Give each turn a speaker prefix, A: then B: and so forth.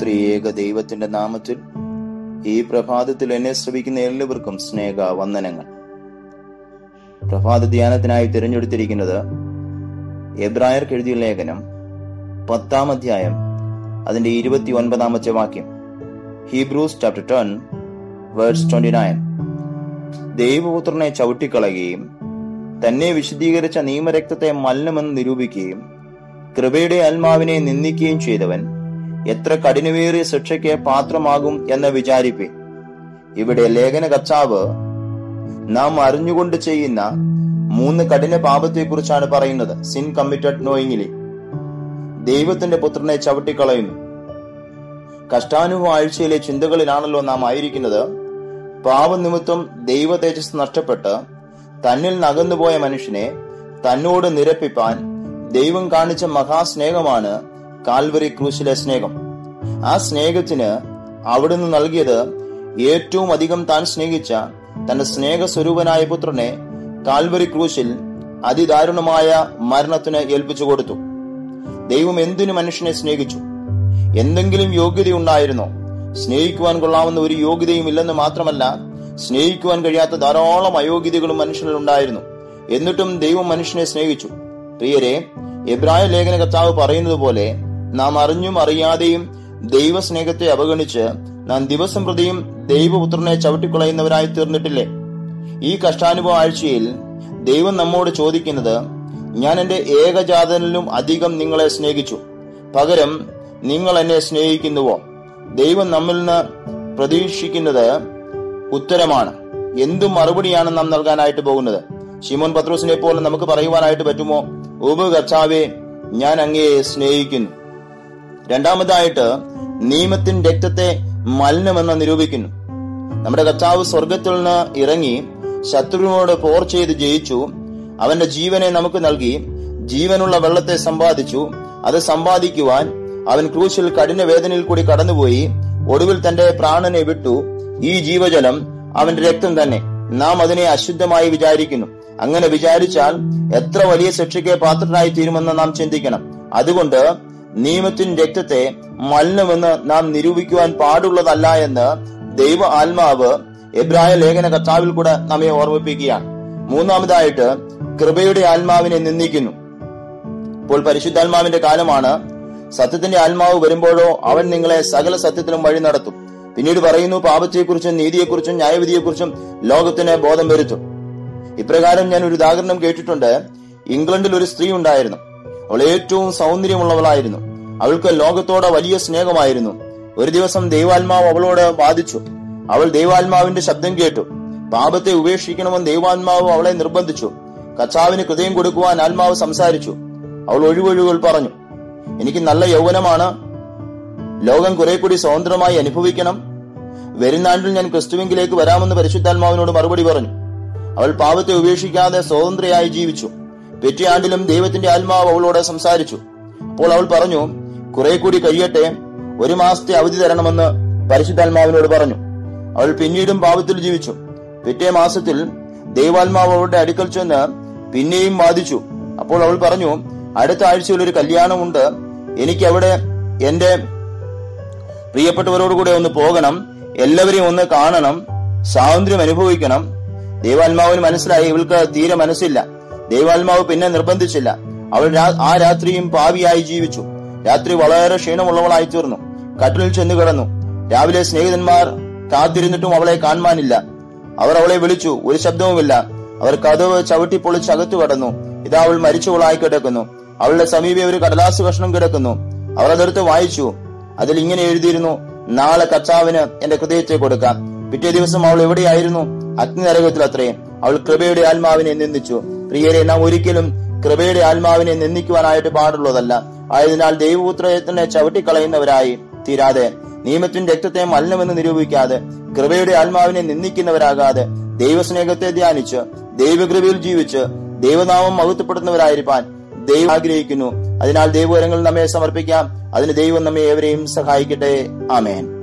A: ത്രിയേക ദൈവത്തിന്റെ നാമത്തിൽ ഈ പ്രഭാതത്തിൽ എന്നെ ശ്രമിക്കുന്ന എല്ലാവർക്കും സ്നേഹ വന്ദനങ്ങൾ പ്രഭാത ധ്യാനത്തിനായി തിരഞ്ഞെടുത്തിരിക്കുന്നത് എബ്രായർക്ക് എഴുതിയ ലേഖനം പത്താം അധ്യായം അതിന്റെ ഇരുപത്തി ഒൻപതാമത്തെ വാക്യം Hebrews chapter ten verse twenty nine ദൈവപുത്രനെ ചവിട്ടിക്കളയുകയും തന്നെ വിശദീകരിച്ച നിയമരക്തത്തെ മലിനമെന്ന് നിരൂപിക്കുകയും കൃപയുടെ ആത്മാവിനെ നിന്ദിക്കുകയും ചെയ്തവൻ എത്ര കഠിനമേറിയ ശിക്ഷയ്ക്ക് പാത്രമാകും എന്ന് വിചാരിപ്പേ ഇവിടെ ലേഖന കർത്താവ് നാം അറിഞ്ഞുകൊണ്ട് ചെയ്യുന്ന മൂന്ന് കഠിന പാപത്തെക്കുറിച്ചാണ് പറയുന്നത് സിൻ കമ്മിറ്റഡ് നോയിങ്ങിലി ദൈവത്തിന്റെ പുത്രനെ ചവിട്ടിക്കളയുന്നു കഷ്ടാനുഭവ ആഴ്ചയിലെ ചിന്തകളിലാണല്ലോ നാം ആയിരിക്കുന്നത് പാപനിമിത്തം ദൈവ തേജസ് നഷ്ടപ്പെട്ട് തന്നിൽ നകന്നുപോയ മനുഷ്യനെ തന്നോട് നിരപ്പിപ്പാൻ ദൈവം കാണിച്ച മഹാസ്നേഹമാണ് കാൽവറി ക്രൂശിലെ സ്നേഹം ആ സ്നേഹത്തിന് അവിടുന്ന് നൽകിയത് ഏറ്റവും അധികം താൻ സ്നേഹിച്ച തന്റെ സ്നേഹസ്വരൂപനായ പുത്രനെ കാൽവറി ക്രൂശിൽ അതിദാരുണമായ മരണത്തിന് ഏൽപ്പിച്ചു കൊടുത്തു ദൈവം എന്തിനു മനുഷ്യനെ സ്നേഹിച്ചു എന്തെങ്കിലും യോഗ്യതയുണ്ടായിരുന്നോ സ്നേഹിക്കുവാൻ കൊള്ളാവുന്ന ഒരു യോഗ്യതയും ഇല്ലെന്ന് മാത്രമല്ല സ്നേഹിക്കുവാൻ കഴിയാത്ത ധാരാളം അയോഗ്യതകളും മനുഷ്യനിൽ ഉണ്ടായിരുന്നു എന്നിട്ടും ദൈവം മനുഷ്യനെ സ്നേഹിച്ചു പ്രിയരെ എബ്രായ ലേഖന കർത്താവ് പറയുന്നത് പോലെ നാം അറിഞ്ഞും അറിയാതെയും ദൈവസ്നേഹത്തെ അവഗണിച്ച് നാം ദിവസം പ്രതിയും ദൈവപുത്രനെ ചവിട്ടിക്കുളയുന്നവരായി തീർന്നിട്ടില്ലേ ഈ കഷ്ടാനുഭവ ആഴ്ചയിൽ ദൈവം നമ്മോട് ചോദിക്കുന്നത് ഞാൻ എന്റെ ഏകജാതനിലും അധികം നിങ്ങളെ സ്നേഹിച്ചു പകരം നിങ്ങൾ എന്നെ സ്നേഹിക്കുന്നുവോ ദൈവം നമ്മിൽ നിന്ന് പ്രതീക്ഷിക്കുന്നത് ഉത്തരമാണ് എന്തു മറുപടിയാണ് നാം നൽകാനായിട്ട് പോകുന്നത് ഷിമോൻ പത്രോസിനെ പോലെ നമുക്ക് പറയുവാനായിട്ട് പറ്റുമോ ഉപ കർത്താവെ ഞാൻ അങ്ങയെ സ്നേഹിക്കുന്നു രണ്ടാമതായിട്ട് നിയമത്തിൻ രക്തത്തെ മലിനമെന്ന് നിരൂപിക്കുന്നു നമ്മുടെ കർത്താവ് സ്വർഗത്തിൽ നിന്ന് ഇറങ്ങി ശത്രുവിനോട് പോർ ചെയ്ത് ജയിച്ചു അവന്റെ ജീവനെ നമുക്ക് നൽകി ജീവനുള്ള വെള്ളത്തെ സമ്പാദിച്ചു അത് സമ്പാദിക്കുവാൻ അവൻ ക്രൂശിൽ കഠിന വേദനയിൽ കൂടി കടന്നുപോയി ഒടുവിൽ തന്റെ പ്രാണനെ വിട്ടു ഈ ജീവജലം അവന്റെ രക്തം തന്നെ നാം അതിനെ അശുദ്ധമായി വിചാരിക്കുന്നു അങ്ങനെ വിചാരിച്ചാൽ എത്ര വലിയ ശിക്ഷയ്ക്ക് പാത്രനായി തീരുമെന്ന് നാം ചിന്തിക്കണം അതുകൊണ്ട് നിയമത്തിൻ രക്തത്തെ മലിനമെന്ന് നാം നിരൂപിക്കുവാൻ പാടുള്ളതല്ല എന്ന് ദൈവ ആത്മാവ് എബ്രായ ലേഖന കർത്താവിൽ കൂടെ നമ്മെ ഓർമ്മിപ്പിക്കുകയാണ് മൂന്നാമതായിട്ട് കൃപയുടെ ആത്മാവിനെ നിന്ദിക്കുന്നു ഇപ്പോൾ പരിശുദ്ധാത്മാവിന്റെ കാലമാണ് സത്യത്തിന്റെ ആത്മാവ് വരുമ്പോഴോ അവൻ നിങ്ങളെ സകല സത്യത്തിലും വഴി നടത്തും പിന്നീട് പറയുന്നു പാപത്തെക്കുറിച്ചും നീതിയെക്കുറിച്ചും ന്യായവിധിയെക്കുറിച്ചും ലോകത്തിന് ബോധം വരുത്തും ഇപ്രകാരം ഞാൻ ഒരു ഉദാഹരണം കേട്ടിട്ടുണ്ട് ഇംഗ്ലണ്ടിൽ ഒരു സ്ത്രീ ഉണ്ടായിരുന്നു അവൾ ഏറ്റവും സൗന്ദര്യമുള്ളവളായിരുന്നു അവൾക്ക് ലോകത്തോടെ വലിയ സ്നേഹമായിരുന്നു ഒരു ദിവസം ദൈവാത്മാവ് അവളോട് ബാധിച്ചു അവൾ ദൈവാത്മാവിന്റെ ശബ്ദം കേട്ടു പാപത്തെ ഉപേക്ഷിക്കണമെന്ന് ദൈവാത്മാവ് അവളെ നിർബന്ധിച്ചു കച്ചാവിന് ഹൃദയം കൊടുക്കുവാൻ ആത്മാവ് സംസാരിച്ചു അവൾ ഒഴിവൊഴിവുകൾ പറഞ്ഞു എനിക്ക് നല്ല യൗവനമാണ് ലോകം കുറെ കൂടി സ്വതന്ത്രമായി അനുഭവിക്കണം വരുന്നാണ്ടിൽ ഞാൻ ക്രിസ്തുവിങ്കിലേക്ക് വരാമെന്ന് പരിശുദ്ധാത്മാവിനോട് മറുപടി പറഞ്ഞു അവൾ പാപത്തെ ഉപേക്ഷിക്കാതെ സ്വതന്ത്രയായി ജീവിച്ചു പെറ്റിയാണ്ടിലും ദൈവത്തിന്റെ ആത്മാവ് അവളോട് സംസാരിച്ചു അപ്പോൾ അവൾ പറഞ്ഞു കുറെ കൂടി കഴിയട്ടെ ഒരു മാസത്തെ അവധി തരണമെന്ന് പരിശുദ്ധാത്മാവിനോട് പറഞ്ഞു അവൾ പിന്നീടും പാപത്തിൽ ജീവിച്ചു പിറ്റേ മാസത്തിൽ ദൈവാത്മാവ് അവളുടെ അടുക്കൽ ചെന്ന് പിന്നെയും ബാധിച്ചു അപ്പോൾ അവൾ പറഞ്ഞു അടുത്ത ആഴ്ചയിൽ ഒരു കല്യാണമുണ്ട് എനിക്ക് അവിടെ എന്റെ പ്രിയപ്പെട്ടവരോട് കൂടെ ഒന്ന് പോകണം എല്ലാവരെയും ഒന്ന് കാണണം സ്വാതന്ത്ര്യം അനുഭവിക്കണം ദൈവാത്മാവിന് മനസ്സിലായി ഇവൾക്ക് തീരെ മനസ്സില്ല ദൈവാത്മാവ് പിന്നെ നിർബന്ധിച്ചില്ല അവൾ ആ രാത്രിയും പാവിയായി ജീവിച്ചു രാത്രി വളരെ ക്ഷീണമുള്ളവളായി തീർന്നു കട്ടിലിൽ ചെന്നു കിടന്നു രാവിലെ സ്നേഹിതന്മാർ കാത്തിരുന്നിട്ടും അവളെ കാണുവാനില്ല അവർ അവളെ വിളിച്ചു ഒരു ശബ്ദവുമില്ല അവർ കഥവ് ചവിട്ടി പൊളിച്ച് അകത്തു കടന്നു ഇതാ അവൾ മരിച്ചവളായി കിടക്കുന്നു അവളുടെ സമീപം ഒരു കടലാസ് കഷ്ണം കിടക്കുന്നു അവർ അതെടുത്ത് വായിച്ചു അതിൽ ഇങ്ങനെ എഴുതിയിരുന്നു നാളെ കച്ചാവിന് എന്റെ ഹൃദയത്തെ കൊടുക്കാം പിറ്റേ ദിവസം അവൾ എവിടെയായിരുന്നു അഗ്നി നരകത്തിൽ അത്രയും അവൾ കൃപയുടെ ആത്മാവിനെ നിന്ദിച്ചു പ്രിയരെ നാം ഒരിക്കലും കൃപയുടെ ആത്മാവിനെ നിന്ദിക്കുവാനായിട്ട് പാടുള്ളതല്ല ആയതിനാൽ ദൈവപുത്രത്തിനെ ചവിട്ടിക്കളയുന്നവരായി തീരാതെ നിയമത്തിന്റെ രക്തത്തെ മലിനമെന്ന് നിരൂപിക്കാതെ കൃപയുടെ ആത്മാവിനെ നിന്ദിക്കുന്നവരാകാതെ ദൈവസ്നേഹത്തെ ധ്യാനിച്ച് ദൈവകൃപയിൽ ജീവിച്ച് ദൈവനാമം മഹത്വപ്പെടുന്നവരായിരിക്കാൻ ദൈവം ആഗ്രഹിക്കുന്നു അതിനാൽ ദൈവകരങ്ങൾ നമ്മെ സമർപ്പിക്കാം അതിന് ദൈവം നമ്മെ ഏവരെയും സഹായിക്കട്ടെ ആമേൻ